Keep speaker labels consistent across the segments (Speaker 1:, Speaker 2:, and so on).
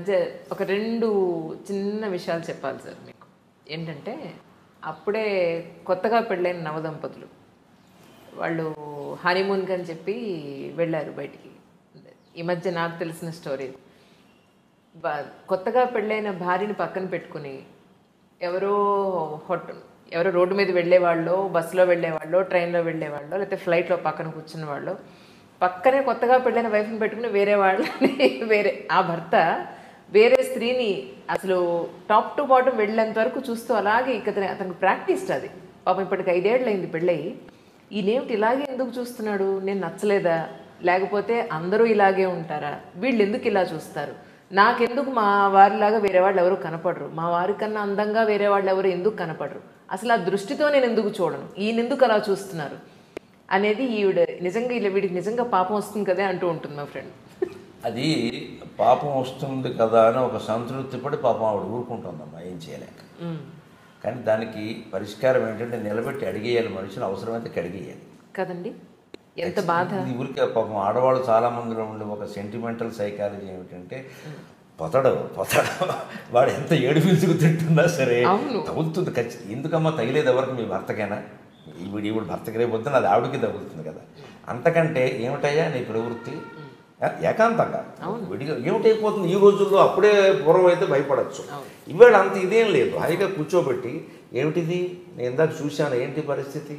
Speaker 1: మధ్య ఒక రెండు చిన్న విషయాలు చెప్పాలి సార్ మీకు ఏంటంటే అప్పుడే కొత్తగా పెళ్ళైన నవదంపతులు వాళ్ళు హనీమూన్కి అని చెప్పి వెళ్ళారు బయటికి ఈ మధ్య నాకు తెలిసిన స్టోరీ బా- కొత్తగా పెళ్ళైన భార్యని పక్కన పెట్టుకుని ఎవరో హోట ఎవరో రోడ్డు మీద వెళ్ళేవాళ్ళు బస్సులో వెళ్ళేవాళ్ళు ట్రైన్లో వెళ్ళేవాళ్ళు లేకపోతే ఫ్లైట్లో పక్కన కూర్చున్న వాళ్ళు పక్కనే కొత్తగా పెళ్ళైన వైఫ్ని పెట్టుకుని వేరే వాళ్ళని వేరే ఆ భర్త వేరే స్త్రీని అసలు టాప్ టు బాటం వెళ్ళేంత వరకు చూస్తూ అలాగే ఇక అతని అతనికి ప్రాక్టీస్ అది పాపం ఇప్పటికి ఐదేళ్ళైంది పెళ్ళయి ఈయనేమిటి ఇలాగే ఎందుకు చూస్తున్నాడు నేను నచ్చలేదా లేకపోతే అందరూ ఇలాగే ఉంటారా వీళ్ళు ఎందుకు ఇలా చూస్తారు నాకెందుకు మా వారిలాగా వేరే వాళ్ళు ఎవరు కనపడరు మా వారి కన్నా అందంగా వేరే వాళ్ళు ఎవరు ఎందుకు కనపడరు అసలు ఆ దృష్టితో నేను ఎందుకు చూడను ఈయన ఎందుకు అలా చూస్తున్నారు అనేది ఈవిడ నిజంగా ఇలా వీడికి నిజంగా పాపం వస్తుంది కదే అంటూ ఉంటుంది మా ఫ్రెండ్
Speaker 2: అది పాపం వస్తుంది కదా అని ఒక సంతృప్తి పడి పాపం ఆవిడ ఊరుకుంటుందమ్మా ఏం చేయలేక కానీ దానికి పరిష్కారం ఏంటంటే నిలబెట్టి అడిగేయాలి మనిషిని అవసరమైతే కడిగేయాలి
Speaker 1: కదండి ఎంత బాధ
Speaker 2: ఇది ఊరికే పాపం ఆడవాళ్ళు చాలా మందిలో ఉండే ఒక సెంటిమెంటల్ సైకాలజీ ఏమిటంటే పొతడు పొతడు వాడు ఎంత ఏడిపించుకు తింటున్నా సరే
Speaker 1: అవును.
Speaker 2: తగులుతుంది ఖచ్చితంగా ఎందుకమ్మా తగిలేదు ఎవరికి మీ భర్తకైనా ఈవిడ ఈవిడ భర్తకి రేపు పొద్దున అది ఆవిడకి తగులుతుంది కదా అంతకంటే ఏమిటయ్యా నీ ప్రవృత్తి ఏ- ఏకాంతంగా విడిగా ఏమిటైపోతుంది ఈ రోజుల్లో అప్పుడే పూర్వం అయితే భయపడచ్చు ఇవాళ అంత ఇదేం లేదు హాయిగా కూర్చోబెట్టి ఏమిటిది నేను ఇందాక చూశాను ఏంటి పరిస్థితి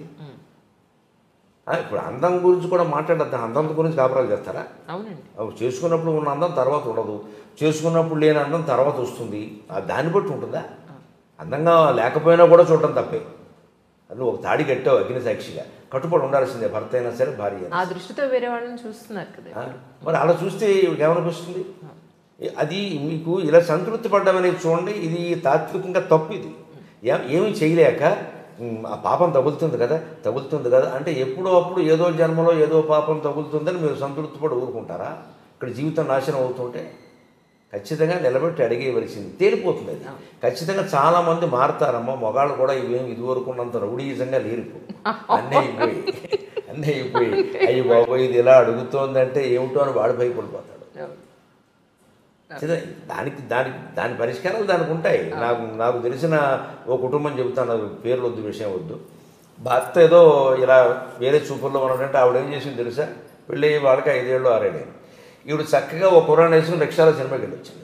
Speaker 2: ఆ, ఇప్పుడు అందం గురించి కూడా మాట్లాడద్దు అందం గురించి కాపురాలు చేస్తారా
Speaker 1: అవునండి
Speaker 2: అవి చేసుకున్నప్పుడు ఉన్న అందం తర్వాత ఉండదు చేసుకున్నప్పుడు లేని అందం తర్వాత వస్తుంది ఆ దాన్ని బట్టి ఉంటుందా అందంగా లేకపోయినా కూడా చూడటం తప్పే అది ఒక తాడి కట్టావు అగ్ని సాక్షిగా కట్టుబడి ఉండాల్సిందే భర్త అయినా సరే భార్య అయినా
Speaker 1: ఆ దృష్టితో వేరే వాళ్ళని చూస్తున్నారు కదా
Speaker 2: ఆ, మరి అలా చూస్తే ఇవిడికి ఏమనిపిస్తుంది ఏ- అది మీకు ఇలా సంతృప్తి పడ్డామనేది చూడండి ఇది తాత్వికంగా తప్పు ఇది ఏ- ఏమీ చేయలేక ఉమ్, ఆ పాపం తగులుతుంది కదా తగులుతుంది కదా అంటే ఎప్పుడో అప్పుడు ఏదో జన్మలో ఏదో పాపం తగులుతుందని మీరు సంతృప్తి పడి ఊరుకుంటారా ఇక్కడ జీవితం నాశనం అవుతుంటే ఖచ్చితంగా నిలబెట్టి అడిగేయవలసింది తేలిపోతుంది అది ఖచ్చితంగా చాలా మంది మారుతారమ్మా మొగాళ్ళు కూడా ఇవేం ఇదివరకు ఉన్నంత రౌడీజంగా లేరు ఇప్పుడు అన్నీ అయిపోయి అన్నీ అయిపోయి అయ్యి బాబోయ్ ఇది ఇలా అడుగుతోందంటే ఏమిటో అని వాడు భయపడిపోతాడు సరే, దానికి దానికి దాని పరిష్కారాలు దానికి ఉంటాయి నాకు నాకు తెలిసిన ఓ కుటుంబం చెబుతాను అది పేర్లు వద్దు విషయం వద్దు భర్త ఏదో ఇలా వేరే చూపుల్లో ఉన్నాడంటే ఆవిడ ఏం చేసింది తెలుసా పెళ్ళి వాళ్ళకి ఐదేళ్ళు ఆరేళ్ళు ఈవిడ చక్కగా ఒక కుర్రాన్ని వేసుకుని రిక్షాలో సినిమాకి వెళ్ళి వచ్చింది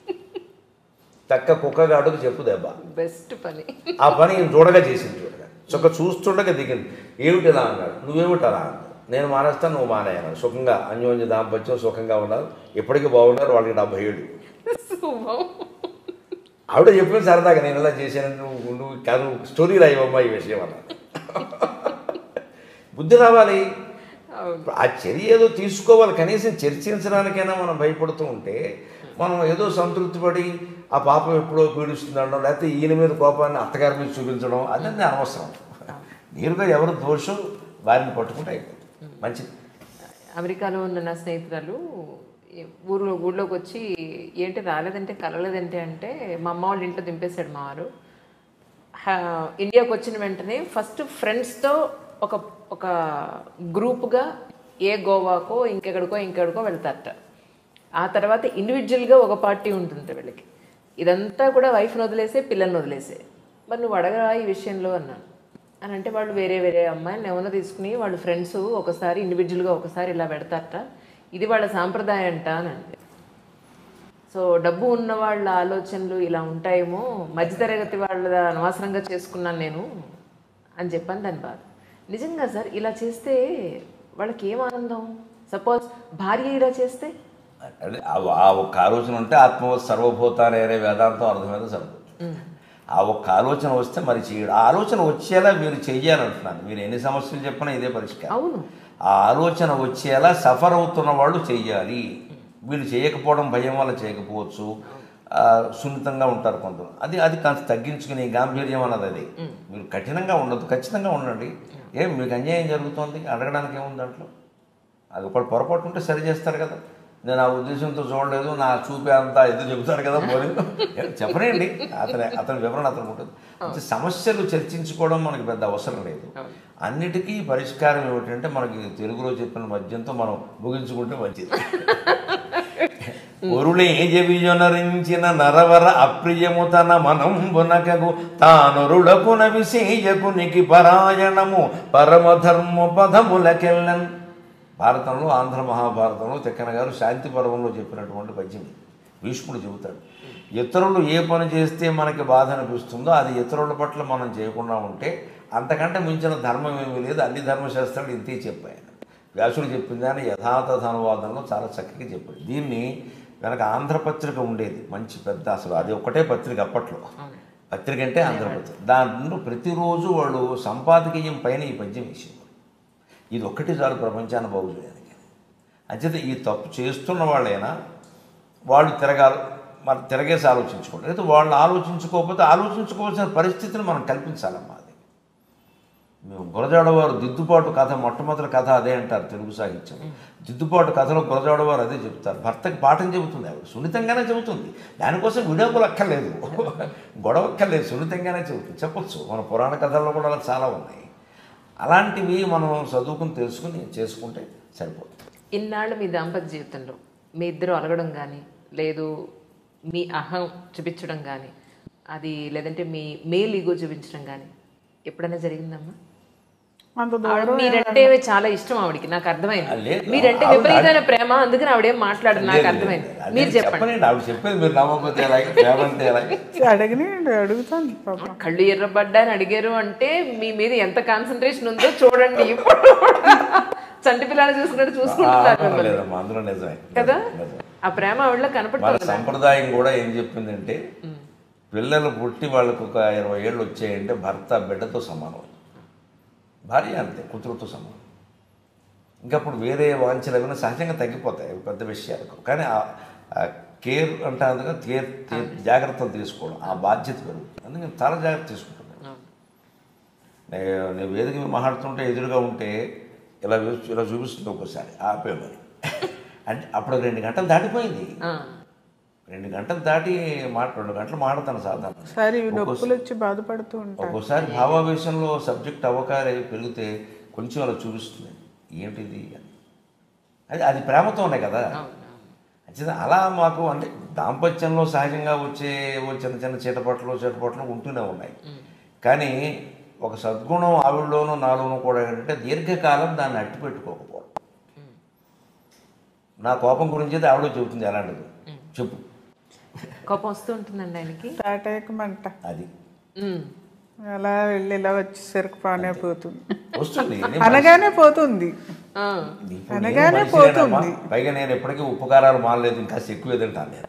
Speaker 2: చక్క కుక్కగాడుకు చెప్పు దెబ్బ
Speaker 1: బెస్ట్ పని
Speaker 2: ఆ పని ఈయన చూడగా చేసింది చూడగా చక్క చూస్తుండగా దిగింది ఏమిటి ఇలా అన్నాడు నువ్వేమిటి అలా అన్నాడు నేను మానేస్తాను నువ్వు మానే అన్నాడు సుఖంగా అన్యోన్య దాంపత్యం సుఖంగా ఉన్నారు ఇప్పటికీ బాగున్నారు వాళ్ళకి డెబ్బై ఏడు
Speaker 1: శుభం.
Speaker 2: ఆవిడ చెప్పిన సరదాగా నేను ఇలా చేశాను నువ్వు నువ్వు కాదు స్టోరీ రాయవమ్మా ఈ విషయం అన్న బుద్ధి రావాలి
Speaker 1: అవును
Speaker 2: ఆ చర్య ఏదో తీసుకోవాలి కనీసం చర్చించడానికైనా మనం భయపడుతూ ఉంటే మనం ఏదో సంతృప్తి పడి ఆ పాపం ఎప్పుడో పీడిస్తుందనడం లేకపోతే ఈయన మీద కోపాన్ని అత్తగారి మీద చూపించడం అదన్నీ అనవసరం నేరుగా ఎవరు దోషం వారిని పట్టుకుంటే అయిపోతుంది మంచిది
Speaker 1: అమెరికాలో ఉన్న నా స్నేహితురాలు ఈ- ఊర్లో ఊళ్ళోకి వచ్చి ఏంటి రాలేదంటే కలలేదంటే అంటే మా అమ్మ వాళ్ళ ఇంట్లో దింపేశాడు మా వారు హా- ఇండియాకి వచ్చిన వెంటనే ఫస్ట్ ఫ్రెండ్స్తో ఒక ఒక గ్రూప్గా ఏ గోవాకో ఇంకెక్కడికో ఇంకెక్కడికో వెళ్తారట ఆ తర్వాత ఇండివిజువల్గా ఒక పార్టీ ఉంటుంది వీళ్ళకి ఇదంతా కూడా వైఫ్ని వదిలేసే పిల్లల్ని వదిలేసే మరి నువ్వు అడగరా ఈ విషయంలో అన్నాను అని అంటే వాళ్ళు వేరే వేరే అమ్మాయిని ఎవరినో తీసుకుని వాళ్ళు ఫ్రెండ్స్ ఒకసారి ఇండివిజువల్గా ఒకసారి ఇలా పెడతారట ఇది వాళ్ళ సాంప్రదాయం అంట అని అంటే సో డబ్బు ఉన్న వాళ్ళ ఆలోచనలు ఇలా ఉంటాయేమో మధ్యతరగతి వాళ్ళ అనవసరంగా చేసుకున్నాను నేను అని చెప్పాను దాని బాధ నిజంగా సార్ ఇలా చేస్తే వాళ్ళకి ఏం ఆనందం సపోజ్ భార్య ఇలా చేస్తే
Speaker 2: అంటే ఆ- ఆ ఒక్క ఆలోచన ఉంటే ఆత్మ సర్వభూతాన్ని అనే వేదాంతం అర్థమైతే సరిపోతుంది ఆ ఒక్క ఆలోచన వస్తే మరి చేయడు ఆ ఆలోచన వచ్చేలా మీరు చెయ్యాలంటున్నాను మీరు ఎన్ని సమస్యలు చెప్పినా ఇదే పరిష్కారం
Speaker 1: అవును
Speaker 2: ఆ ఆలోచన వచ్చేలా సఫర్ అవుతున్న వాళ్ళు చెయ్యాలి వీళ్ళు చేయకపోవడం భయం వల్ల చేయకపోవచ్చు ఆ, సున్నితంగా ఉంటారు కొందరు అది అది కాస్త తగ్గించుకుని గాంభీర్యం అన్నది అది మీరు కఠినంగా ఉండదు ఖచ్చితంగా ఉండండి ఏం మీకు అన్యాయం జరుగుతోంది అడగడానికి ఏముంది దాంట్లో అది ఒకటి పొరపాటు ఉంటే సరి చేస్తారు కదా నేను ఆ ఉద్దేశంతో చూడలేదు నా చూపే అంతా ఎదురు చెబుతాడు కదా పోనీ చెప్పనండి అతని అతని వివరణ అతను ఉంటుంది అంటే సమస్యలు చర్చించుకోవడం మనకి పెద్ద అవసరం లేదు అన్నిటికీ పరిష్కారం ఏమిటంటే మనకి తెలుగులో చెప్పిన మద్యంతో మనం ముగించుకుంటే మంచిది ఒరులే జవిజొనరించిన నరవర అప్రియము తన మనంబునకగు తానొరుడకున విశేయకునికి పరాయణము పరమధర్మ పదములకెళ్ళన్ భారతంలో ఆంధ్ర మహాభారతంలో తిక్కన గారు శాంతి పర్వంలో చెప్పినటువంటి పద్యం ఇది. భీష్ముడు చెబుతాడు ఇతరులు ఏ పని చేస్తే మనకి బాధ అనిపిస్తుందో అది ఇతరుల పట్ల మనం చేయకుండా ఉంటే అంతకంటే మించిన ధర్మం ఏమీ లేదు అన్ని ధర్మశాస్త్రాలు ఇంతే చెప్పాయి వ్యాసుడు చెప్పిందని యథాతథ అనువాదంలో చాలా చక్కగా చెప్పాడు దీన్ని వెనక ఆంధ్రపత్రిక ఉండేది మంచి పెద్ద అసలు అది ఒకటే పత్రిక అప్పట్లో పత్రిక అంటే ఆంధ్రపత్రిక దాంట్లో ప్రతిరోజు వాళ్ళు సంపాదకీయం పైన ఈ పద్యం వేసేవారు ఇది ఒక్కటి చాలు ప్రపంచాన్ని బాగు చేయడానికి అంచేత ఈ తప్పు చేస్తున్న వాళ్ళైనా వాళ్ళు తిరగాలి మనం తిరగేసి ఆలోచించుకోండి అయితే వాళ్ళు ఆలోచించుకోకపోతే ఆలోచించుకోవాల్సిన పరిస్థితిని మనం కల్పించాలమ్మా అది మేము గురజాడవారు దిద్దుబాటు కథ మొట్టమొదటి కథ అదే అంటారు తెలుగు సాహిత్యం దిద్దుబాటు కథలో గురజాడవారు అదే చెబుతారు భర్తకి పాఠం చెబుతుంది ఆవిడ సున్నితంగానే చెబుతుంది దానికోసం విడాకులు అక్కర్లేదు గొడవ అక్కర్లేదు సున్నితంగానే చెబుతుంది చెప్పొచ్చు మన పురాణ కథల్లో కూడా అలా చాలా ఉన్నాయి అలాంటివి మనం చదువుకుని తెలుసుకుని చేసుకుంటే సరిపోతుంది
Speaker 1: ఇన్నాళ్ళు మీ దాంపత్య జీవితంలో మీ ఇద్దరు అలగడం కానీ లేదు మీ అహం చూపించడం కానీ అది లేదంటే మీ మేల్ ఈగో చూపించడం కానీ ఎప్పుడైనా జరిగిందమ్మా
Speaker 3: అంత
Speaker 1: ఆవిడ
Speaker 3: దూరం
Speaker 1: మీరంటే చాలా ఇష్టం ఆవిడకి నాకు
Speaker 2: ఆ,
Speaker 1: అర్థమైంది
Speaker 2: లేదు.
Speaker 1: మీరంటే
Speaker 2: ఆవిడ-
Speaker 1: విపరీతమైన ప్రేమ అందుకని ఆవిడేం మాట్లాడదు నాకు
Speaker 2: లేదు,
Speaker 1: అర్థమైంది
Speaker 2: లేదు.
Speaker 1: మీరు
Speaker 2: అదే
Speaker 1: చెప్పండి
Speaker 2: చెప్పనండి ఆవిడ చెప్పేది మీరు నమ్మకపోతే ఎలాగే ప్రేమంటే ఎలాగే
Speaker 3: అడగని అడుగుతాను పాపం
Speaker 1: కళ్ళు ఎర్రబడ్డాని అడిగారు అంటే మీ మీద ఎంత కాన్సన్ట్రేషన్ ఉందో చూడండి ఇప్పుడు చంటి పిల్లలు చూసుకున్నట్టు చూసుకుంటున్నారు
Speaker 2: ఆ,
Speaker 1: మిమ్మల్ని.
Speaker 2: లేదమ్మా అందులో నిజమే
Speaker 1: కదా
Speaker 2: నిజమే.
Speaker 1: ఆ ప్రేమ ఆవిడలో
Speaker 2: మన
Speaker 1: కనపడుతుంది
Speaker 2: సంప్రదాయం కూడా ఏం చెప్పిందంటే పిల్లలు పుట్టి వాళ్ళకు ఒక ఇరవై ఏళ్ళు వచ్చాయంటే భర్త బిడ్డతో సమానం భార్య అంతే కూతురుతో సమానం ఇంకప్పుడు వేరే వాంఛలు ఏమైనా సహజంగా తగ్గిపోతాయి అవి పెద్ద విషయాలకు కానీ ఆ- ఆ కేర్ అంటారు కదా కేర్ కేర్ జాగ్రత్తలు తీసుకోవడం ఆ బాధ్యత పెరుగుతుంది అందుకని చాలా జాగ్రత్త తీసుకుంటుంది నేను నేను వేదిక మీద మాట్లాడుతుంటే ఎదురుగా ఉంటే ఇలా చూ- ఇలా చూపిస్తుంది ఒక్కోసారి ఆపే మరి అంటే అప్పుడు రెండు గంటలు దాటిపోయింది
Speaker 1: ఆ,
Speaker 2: రెండు గంటలు దాటి మాట రెండు గంటలు మాడతాను సాధారణ
Speaker 3: సరే ఇవి నొప్పులు వచ్చి బాధపడుతూ ఉంటాను
Speaker 2: ఒక్కోసారి భావావేశంలో సబ్జెక్ట్ అవకాశం పెరిగితే కొంచెం అలా చూపిస్తుంది ఏంటిది అని అది అది ప్రేమతోనే కదా అంచేత అలా మాకు అంటే దాంపత్యంలో సహజంగా వచ్చే ఓ చిన్న చిన్న చీటపట్లు చీటపట్లు ఉంటూనే ఉన్నాయి కానీ ఒక సద్గుణం ఆవిడలోనూ నాలోనూ కూడా ఏంటంటే దీర్ఘకాలం దాన్ని అట్టి పెట్టుకోకపోవడం నా కోపం గురించి అయితే ఆవిడ చెబుతుంది ఎలాంటిది చెప్పు
Speaker 1: కోపం వస్తూ ఉంటుందండి ఆయనకి
Speaker 3: తాటేకమంట
Speaker 2: అది
Speaker 1: ఉమ్.
Speaker 3: అలా వెళ్ళి ఇలా వచ్చేసరికి పానే పోతుంది
Speaker 2: వస్తుంది
Speaker 3: అనగానే పోతుంది
Speaker 1: ఆ,
Speaker 2: ఇప్పుడు
Speaker 3: అనగానే
Speaker 2: నేను మనిషినేనమ్మా.
Speaker 3: పోతుంది.
Speaker 2: పైగా నేను ఎప్పటికీ ఉప్పు కారాలు మానలేదు ఇంకా ఎక్కువ తింటాను నేను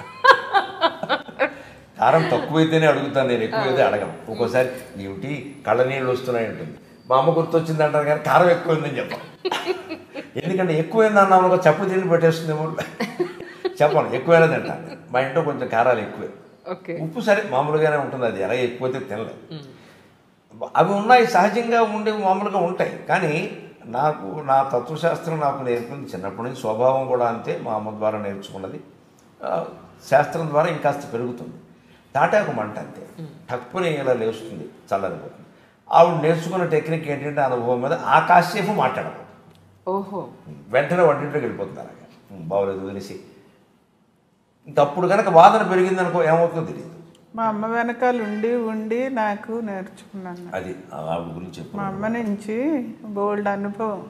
Speaker 2: కారం తక్కువైతేనే అడుగుతాను నేను ఎక్కువైతే అడగను ఒక్కోసారి ఏమిటి కళ్ళ నీళ్ళు వస్తున్నాయి ఉంటుంది మా అమ్మ గుర్తొచ్చింది అంటారు కానీ కారం ఎక్కువైందని చెప్పను ఎందుకంటే ఎక్కువైంది అన్నాను ఒక చప్పు తిండి పెట్టేస్తుందేమో చెప్పను ఎక్కువైనా తింటాను మా ఇంట్లో కొంచెం కారాలు ఎక్కువే
Speaker 1: ఓకే
Speaker 2: ఉప్పు సరే మామూలుగానే ఉంటుంది అది ఎలా ఎక్కువైతే తినలేదు అవి ఉన్నాయి సహజంగా ఉండే మామూలుగా ఉంటాయి కానీ నాకు నా తత్వశాస్త్రం నాకు నేర్పింది చిన్నప్పటి నుంచి స్వభావం కూడా అంతే మా అమ్మ ద్వారా నేర్చుకున్నది ఆ, శాస్త్రం ద్వారా ఇంకాస్త పెరుగుతుంది తాటాకు మంట అంతే టక్కుని ఇలా లేస్తుంది చల్లరిపోతుంది ఆవిడ నేర్చుకున్న టెక్నిక్ ఏంటంటే అనుభవం మీద ఆ కాసేపు మాట్లాడదు
Speaker 1: ఓహో
Speaker 2: వెంటనే వంటింట్లోకి వెళ్ళిపోతుంది అలాగా "ఉమ్, బాగోలేదు వదిలేసి ఇంకప్పుడు కనుక వాదన పెరిగిందనుకో ఏమవుతుందో తెలియదు
Speaker 3: మా అమ్మ వెనకాల ఉండి ఉండి నాకు నేర్చుకున్నాను
Speaker 2: అది ఆవిడ గురించి చెప్పు
Speaker 3: మా అమ్మ నుంచి బోల్డ్ అనుభవం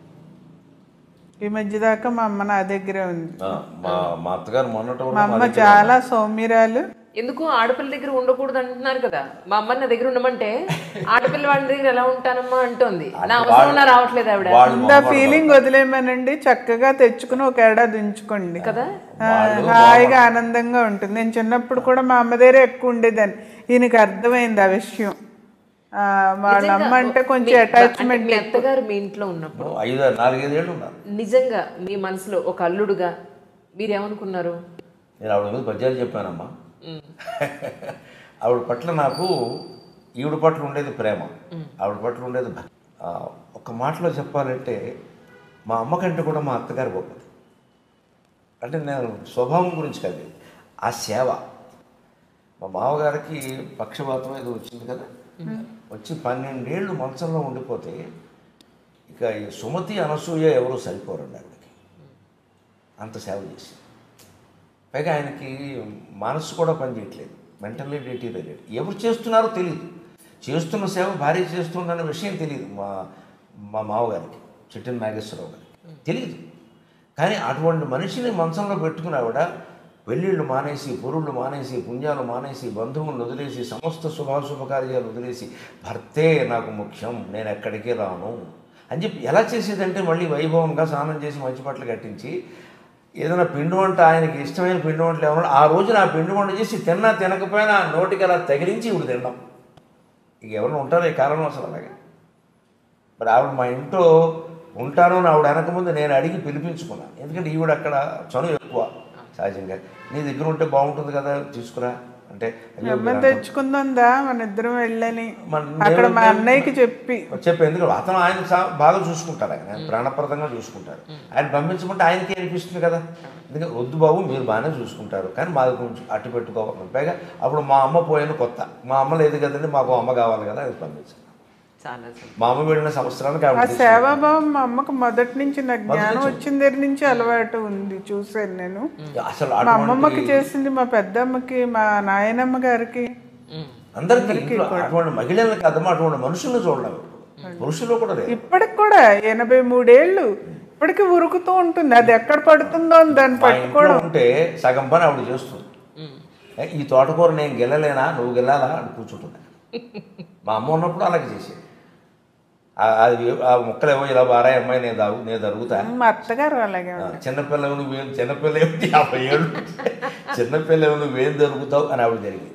Speaker 3: ఈ మధ్య దాకా మా అమ్మ నా దగ్గరే ఉంది
Speaker 2: ఆ, మా మా అత్తగారు మొన్నటి వరకు
Speaker 3: మా
Speaker 2: మా
Speaker 3: అమ్మ
Speaker 2: దగ్గర
Speaker 3: చాలా సౌమ్యరాలు
Speaker 1: ఎందుకు ఆడపిల్ల దగ్గర ఉండకూడదు అంటున్నారు కదా మా అమ్మ నా దగ్గర ఉండమంటే ఆడపిల్ల వాళ్ళ దగ్గర ఎలా ఉంటానమ్మా అంటోంది నా అవసరం నా రావట్లేదు ఆవిడ
Speaker 2: వాళ్ళు
Speaker 3: ఇంత ఫీలింగ్ వదిలేమనండి చక్కగా తెచ్చుకుని ఒక ఏడాది ఉంచుకోండి
Speaker 1: కదా
Speaker 3: ఆ, హాయిగా ఆనందంగా ఉంటుంది నేను చిన్నప్పుడు కూడా మా అమ్మ దగ్గరే ఎక్కువ ఉండేదాన్ని ఈయనకి అర్థమైంది ఆ విషయం ఆ, వాళ్ళ అమ్మ అంటే కొంచెం
Speaker 1: అంటే
Speaker 3: అటాచ్మెంట్
Speaker 1: మీ అత్తగారు మీ ఇంట్లో ఉన్నప్పుడు
Speaker 2: ఐదు నాలుగైదేళ్ళు ఉన్నారు
Speaker 1: నిజంగా మీ మనసులో ఒక అల్లుడుగా మీరేమనుకున్నారు
Speaker 2: నేను ఆవిడ మీద పద్యాలు చెప్పానమ్మా
Speaker 1: ఉమ్.
Speaker 2: ఆవిడ పట్ల నాకు ఈవిడ పట్ల ఉండేది ప్రేమ ఆవిడ పట్ల ఉండేది భక్తి. ఆ, ఒక మాటలో చెప్పాలంటే మా అమ్మ కంటే కూడా మా అత్తగారు గొప్పది అంటే నేను స్వభావం గురించి కాదు ఆ సేవ మా మామగారికి పక్షపాతం ఏదో వచ్చింది కదా వచ్చి పన్నెండేళ్ళు మంచంలో ఉండిపోతే ఇక ఈ సుమతి అనసూయ ఎవరు సరిపోరండి ఆవిడకి అంత సేవ చేసి పైగా ఆయనకి మనసు కూడా పనిచేయట్లేదు మెంటల్లీ డీటీరియరేట్ ఎవరు చేస్తున్నారో తెలియదు చేస్తున్న సేవ భార్య చేస్తుందన్న విషయం తెలియదు మా మా మావగారికి చిట్టిన నాగేశ్వరరావు గారికి తెలియదు కానీ అటువంటి మనిషిని మంచంలో పెట్టుకుని ఆవిడ పెళ్ళిళ్ళు మానేసి పొరుళ్ళు మానేసి పుణ్యాలు మానేసి బంధువులను వదిలేసి సమస్త శుభాశుభకార్యాలు వదిలేసి భర్తే నాకు ముఖ్యం నేను ఎక్కడికి రాను అని చెప్పి ఎలా చేసేదంటే మళ్ళీ వైభవంగా స్నానం చేసి మంచి బట్టలు కట్టించి ఏదైనా పిండి వంట ఆయనకి ఇష్టమైన పిండి వంటలు ఏమన్నా ఆ రోజున ఆ పిండి వంట చేసి తిన్నా తినకపోయినా ఆ నోటికి అలా తగిలించి ఇప్పుడు తినడం ఇక ఎవరైనా ఉంటారో ఈ కారణం అసలు అలాగే మరి ఆవిడ మా ఇంట్లో ఉంటాను అని ఆవిడ అనకముందు నేను అడిగి పిలిపించుకున్నాను ఎందుకంటే ఈవిడ అక్కడ చనువు ఎక్కువ సహజంగా నీ దగ్గర ఉంటే బాగుంటుంది కదా తీసుకురా అంటే అయ్యో
Speaker 3: అమ్మ
Speaker 2: మీరు అంత-
Speaker 3: తెచ్చుకుందా మన ఇద్దరం వెళ్ళని
Speaker 2: మన-
Speaker 3: అక్కడ మా
Speaker 2: నేను-
Speaker 3: అన్నయ్యకి చెప్పి
Speaker 2: చెప్పి ఎందుకంటే అతను ఆయన చా- బాగా చూసుకుంటారు ఆయన ఆయన ప్రాణప్రదంగా చూసుకుంటారు ఆయన పంపించమంటే ఆయనకి అనిపిస్తుంది కదా ఎందుకంటే వద్దు బాబు మీరు బాగానే చూసుకుంటారు కానీ మాది కొంచెం అట్టు పెట్టుకోవాలి పైగా అప్పుడు మా అమ్మ పోయిన కొత్త మా అమ్మ లేదు కదండి మాకు అమ్మ కావాలి కదా అది పంపించాను
Speaker 1: చాలా సంతోషం.
Speaker 2: మా అమ్మ వెళ్ళిన సంవత్సరానికి
Speaker 3: ఆ
Speaker 2: ఆవిడ తీసుకెళ్ళింది.
Speaker 3: సేవాభావం మా అమ్మకు మొదటి నుంచి నాకు జ్ఞానం
Speaker 2: నుంచి.
Speaker 3: వచ్చిన దగ్గర నుంచి అలవాటు ఉంది చూసాను నేను
Speaker 2: అసలు
Speaker 3: మా అమ్మమ్మకి
Speaker 2: అటువంటి
Speaker 3: చేసింది మా పెద్దమ్మకి మా నాయనమ్మ గారికి
Speaker 1: ఉమ్.
Speaker 2: అందరికీ ఇంట్లో అటువంటి మహిళలను కాదమ్మా అటువంటి మనుషులను చూడలేము పురుషులు కూడా లేదు
Speaker 3: ఇప్పటికి కూడా ఎనభై మూడేళ్ళు ఇప్పటికి ఉరుకుతూ ఉంటుంది అది ఎక్కడ పడుతుందో అని దాన్ని
Speaker 2: మా ఇంట్లో
Speaker 3: పట్టుకోవడం
Speaker 2: ఉంటే సగం పని ఆవిడ చేస్తుంది
Speaker 1: ఉమ్.
Speaker 2: ఏ, ఈ తోటకూర నేను గెలలేనా నువ్వు గెలాలా అని కూర్చుంటుంది మా అమ్మ ఉన్నప్పుడు అలాగే చేసేది ఆ- అది ఆ మొక్కలు ఏమో ఇలా బారాయి అమ్మాయి నేను దాగు నేను జరుగుతా
Speaker 3: మా అత్తగారు అలాగే
Speaker 2: ఆ, చిన్నపిల్ల నువ్వేం చిన్నపిల్ల ఏమిటి యాభై ఏళ్ళు చిన్నపిల్ల నువ్వేం జరుగుతావు అని ఆవిడ జరిగింది